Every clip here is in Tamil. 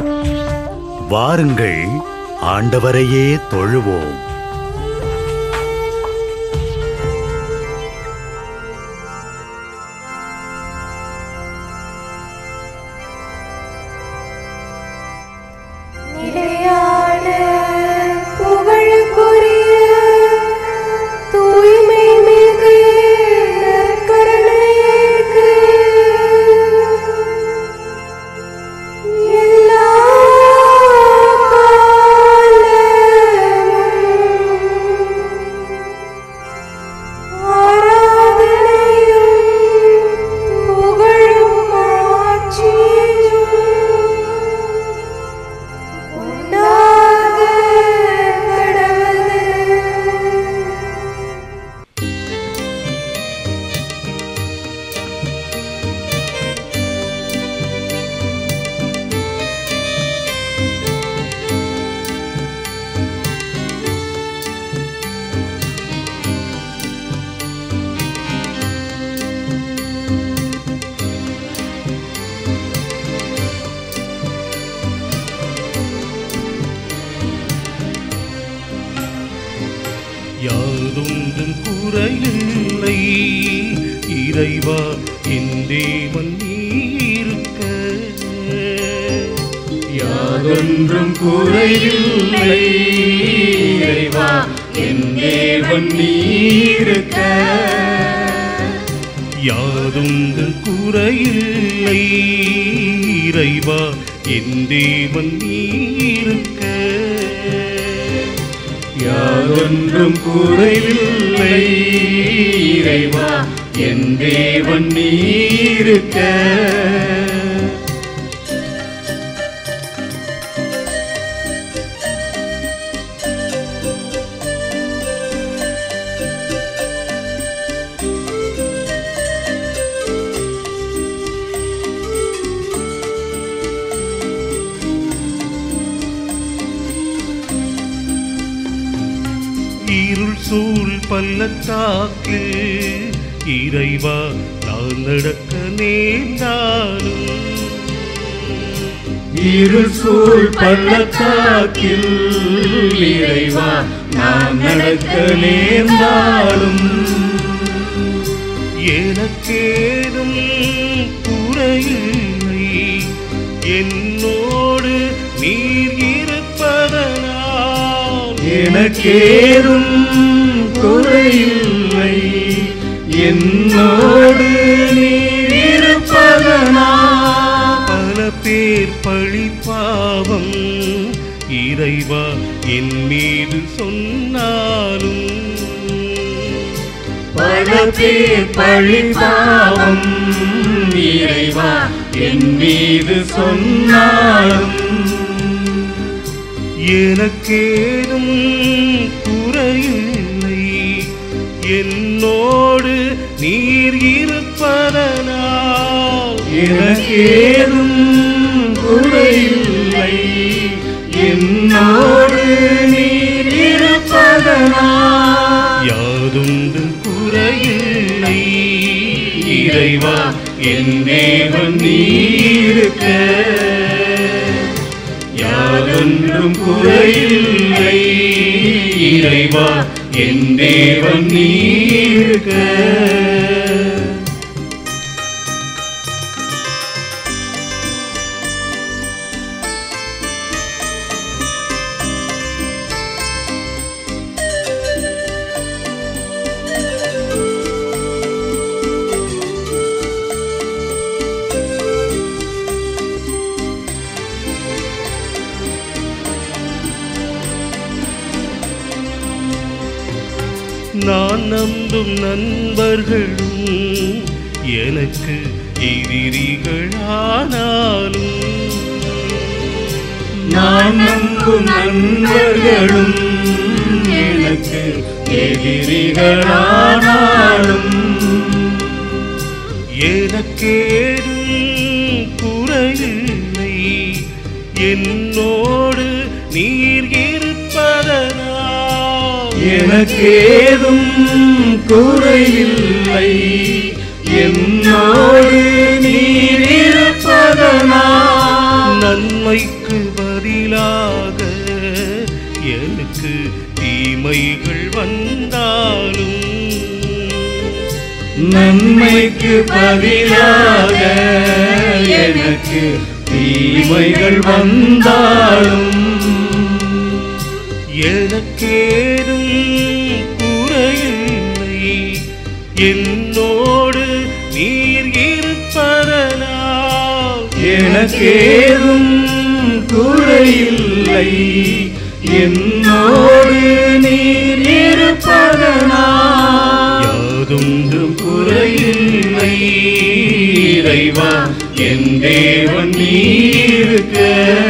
வாருங்கள் ஆண்டவரையே தொழுவோம் நிலையான புகழுக்குரிய தூய்மை மிகு நற்கருணைக்கு எல்லா காலமும் ஆராதனையும் புகழும் மாட்சியும் உண்டாக கடவுது யாதொன்றும் குறையில்லை இறைவா என் தேவன் நீருக்க யாதொன்றும் குறையில்லை இறைவா என் தேவன் நீருக்க யாதொன்றும் குறையில்லை இறைவா என் தேவன் நீருக்க யாதொன்றும் குறையில்லை இறைவா என் தேவன் நீருக்க இருள் சூழ் பள்ளத்தாக்கில் இறைவா நான் நடக்க நேர்ந்தாலும் இருள் சூழ் பள்ளத்தாக்கில் இறைவா நான் நடக்க நேர்ந்தாலும் எனக்கேதும் குறையில்லை என்னோடு நீர் இருப்பதனால் எனக்கேதும் குறையில்லை என்னோடு நீர் இருப்பதனா பல பேர் பழி பாவம் இறைவா என் மீது சொன்னாலும் பல பேர் பழி பாவம் இறைவா என் மீது சொன்னாலும் எனக்கேதும் குறையில்லை என்னோடு நீர் இருப்பதனால் எனக்கேதும் குறையில்லை என்னோடு நீர் இருப்பதனா யாதொன்றும் குறையில்லை இறைவா என் தேவன் நீருக்க யாதொன்றும் குறையில்லை இறைவா என் தேவன் நீருக்க நான் நம்பும் நண்பர்களும் எனக்கு எதிரிகளானாலும் நான் நம்பும் நண்பர்களும் எனக்கு எதிரிகளானாலும் எனக்கேதும் குறையில்லை என்னோடு நீர் இருப்பதனால் எனக்கேதும் குறையில்லை என்னோடு நீர் இருப்பதனா நன்மை நன்மைக்கு பதிலாக எனக்கு தீமைகள் வந்தாலும் நன்மைக்கு பதிலாக எனக்கு தீமைகள் வந்தாலும் எனக்கேதும் குறையில்லை என்னோடு நீர் இருப்பதனால் எனக்கேதும் குறையில்லை என்னோடு நீர் இருப்பதனால் யாதொன்றும் குறையில்லை இறைவா என் தேவன் நீருக்க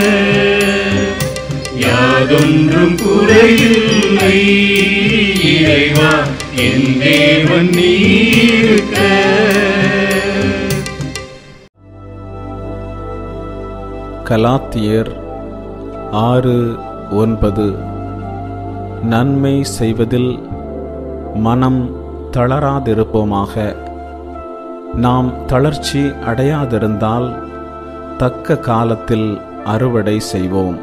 யாதொன்றும் குறையில்லை இறைவா என் தேவன் நீருக்க கலாத்தியர் ஆறு ஒன்பது நன்மை செய்வதில் மனம் தளராதிருப்போமாக நாம் தளர்ச்சி அடையாதிருந்தால் தக்க காலத்தில் அறுவடை செய்வோம்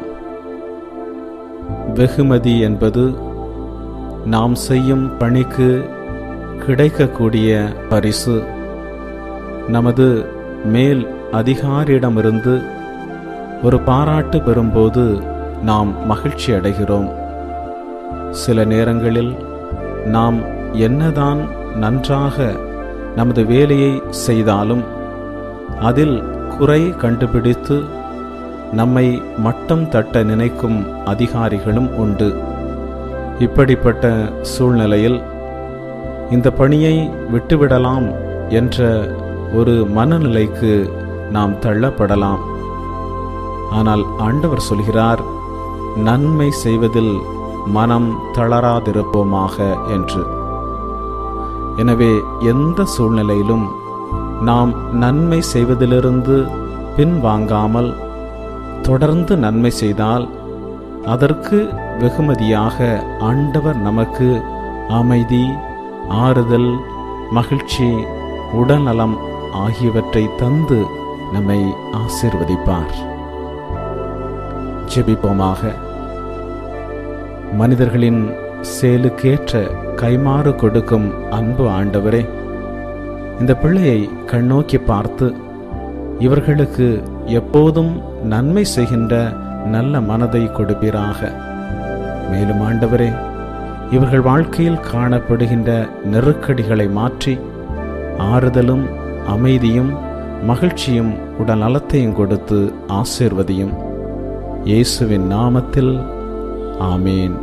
வெகுமதி என்பது நாம் செய்யும் பணிக்கு கிடைக்கக்கூடிய பரிசு நமது மேல் அதிகாரியிடமிருந்து ஒரு பாராட்டு பெறும்போது நாம் மகிழ்ச்சி அடைகிறோம் சில நேரங்களில் நாம் என்னதான் நன்றாக நமது வேலையை செய்தாலும் அதில் குறை கண்டுபிடித்து நம்மை மட்டம் தட்ட நினைக்கும் அதிகாரிகளும் உண்டு இப்படிப்பட்ட சூழ்நிலையில் இந்த பணியை விட்டுவிடலாம் என்ற ஒரு மனநிலைக்கு நாம் தள்ளப்படலாம் ஆனால் ஆண்டவர் சொல்கிறார் நன்மை செய்வதில் மனம் தளராதிருப்போமாக என்று எனவே எந்த சூழ்நிலையிலும் நாம் நன்மை செய்வதிலிருந்து பின்வாங்காமல் தொடர்ந்து நன்மை செய்தால் அதற்கு வெகுமதியாக ஆண்டவர் நமக்கு அமைதி ஆறுதல் மகிழ்ச்சி உடல்நலம் ஆகியவற்றை தந்து நம்மை ஆசீர்வதிப்பார் ஜெபிப்போமாக மனிதர்களின் செயலுக்கேற்ற கைமாறு கொடுக்கும் அன்பு ஆண்டவரே இந்த பிள்ளையை கண்ணோக்கி பார்த்து இவர்களுக்கு எப்போதும் நன்மை செய்கின்ற நல்ல மனதை கொடுப்பீராக மேலும் ஆண்டவரே இவர்கள் வாழ்க்கையில் காணப்படுகின்ற நெருக்கடிகளை மாற்றி ஆறுதலும் அமைதியும் மகிழ்ச்சியும் உடல் நலத்தையும் கொடுத்து ஆசீர்வதியும் இயேசுவின் நாமத்தில் ஆமேன்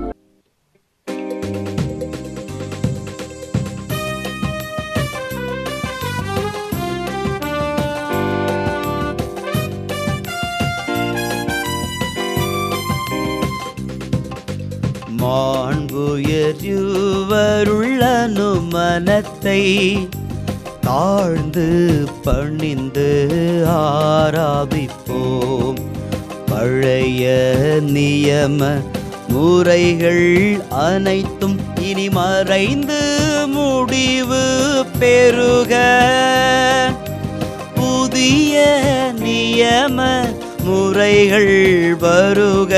மாண்புயர்வருள்ளனு மனத்தை தாழ்ந்து பணிந்து ஆராதிப்போம் பழைய நியம முறைகள் அனைத்தும் இனி மறைந்து முடிவு பெருக புதிய நியம முறைகள் வருக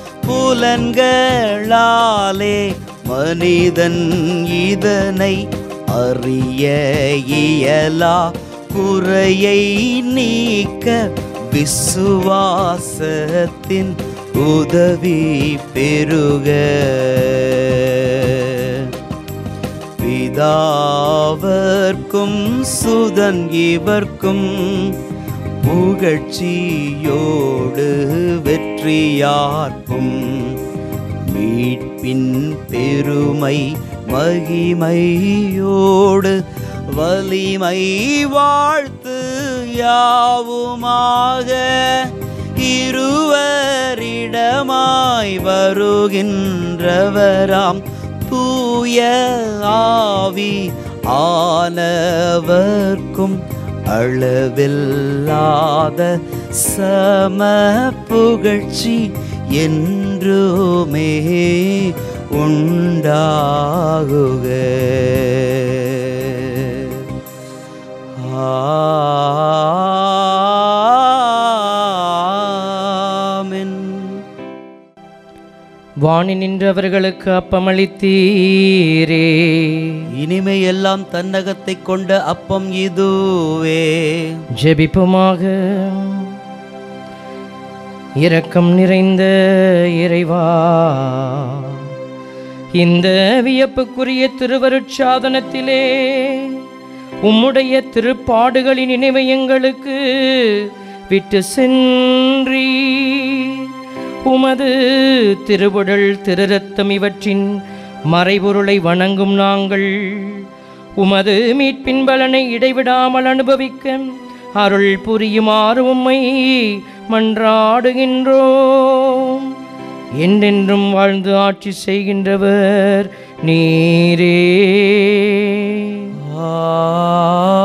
புலன்களாலே மனிதன் இதனை அறிய இயலா குறையை நீக்க விசுவாசத்தின் உதவி பெருக பிதாவர்க்கும் சுதன் இவர்க்கும் புகழ்ச்சியோடு வெற்றியார்க்கும் மீட்பின் பெருமை மகிமையோடு வலிமை வாழ்த்து யாவுமாக இருவரிடமாய் வருகின்றவராம் தூய ஆவி ஆனவர்க்கும் அளவில்லாத சம புகழ்ச்சி என்றுமே உண்டாகுக வாணி நின்றவர்களுக்கு அப்பமளித்தீரே இனிமை எல்லாம் தன்னகத்தை கொண்ட அப்பம் இதுவே ஜெபிப்புமாக இரக்கம் நிறைந்த இறைவா இந்த வியப்புக்குரிய திருவருட்சாதனத்திலே உம்முடைய திருப்பாடுகளின் நினைவை எங்களுக்கு விட்டு சென்றி உமது திருவுடல் திருரத்தம் இவற்றின் மறைபொருளை வணங்கும் நாங்கள் உமது மீட்பின் பலனை இடைவிடாமல் அனுபவிக்க அருள் புரியுமாறு உம்மை மன்றாடுகின்றோம் என்றென்றும் வாழ்ந்து ஆட்சி செய்கின்றவர் நீரே ஆமென்